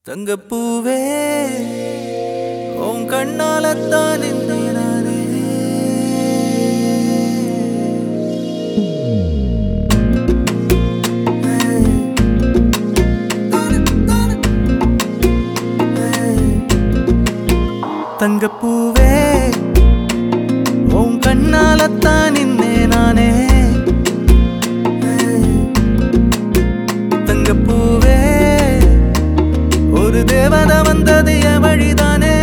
தங்கப்பூவே உன் கண்ணாலத்தான் நின்றேன் நானே தங்கப்பூவே உன் கண்ணாலத்தான் நின்றேன் நானே தங்கப்பூவே ஒரு தேவதை வந்தது என் வழிதானே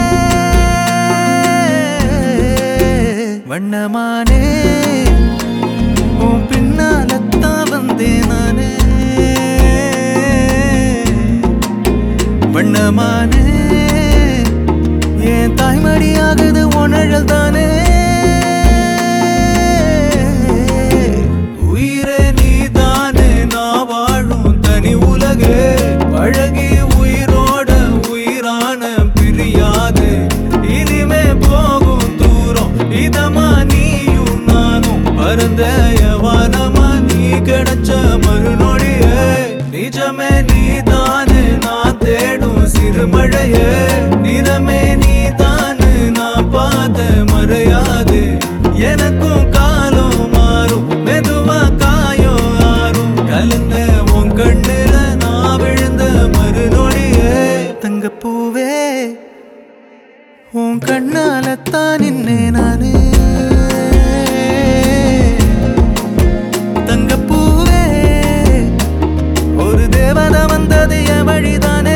வண்ணமானே உன் பின்னாலத்தான் வந்தேன் நானே வண்ணமானே என் தாய்மடியாகுது உணழல் தானே உயிரே நீதானே நான் வாழும் தனி உலகு பழகி உயிரோட உயிரான பிரியாது இனிமே போகும் தூரம் இதமா நீயும் நானும் பரந்த வானமா நீ கிடைச்ச மறுநொடியே நிஜமே நீதானே நான் தேடும் சிறுமழையே நிறமே நீதானு நான் பார்த்த மறையாது எனக்கும் காலம் மாறும் மெதுவா காயம் ஆறும் கலந்த உன் கண்ணுல நான் விழுந்த மறுநொடியே தங்கப்பூவே உன் கண்ணாலத்தான் நின்னே நானே தங்கப்பூவே ஒரு தேவதை வந்தது என் வழிதானே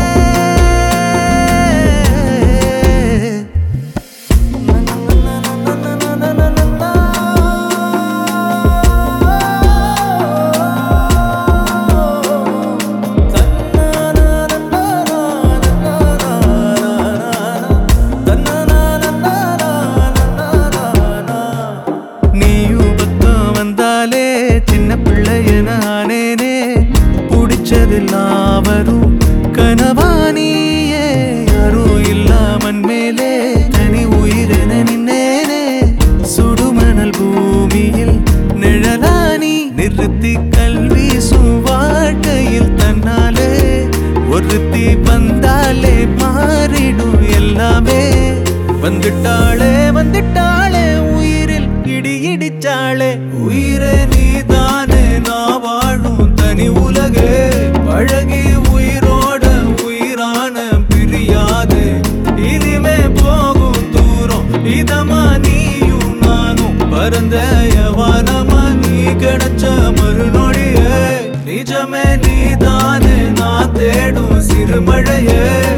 நீயும் பக்கம் வந்தாலே சின்ன பிள்ளைய நானேனே பிடிச்சதெல்லாம் வரும் கனவா நீயே யாரும் இல்லாமன் மேலே தனி உயிரென நின்னேனே சுடுமணல் பூமியில் நிழலானி நிறுத்தி கல்வி வாழ்க்கையில் தன்னாலே ஒருத்தி வந்தாலே மாறிடும் எல்லாமே வந்துட்டாளே வந்துட்டாளே உயிரில் இடி இடிச்சாளே உயிரே நீதானே நான் வாழும் தனி உலகே பழகி உயிரோட உயிரான பிரியாது இனிமே போகும் தூரம் இதமா நீயும் நானும் பரந்த வானமா நீ கிடைச்ச மறுநொடியே நிஜமே நீதானே நான் தேடும் சிறுமழையே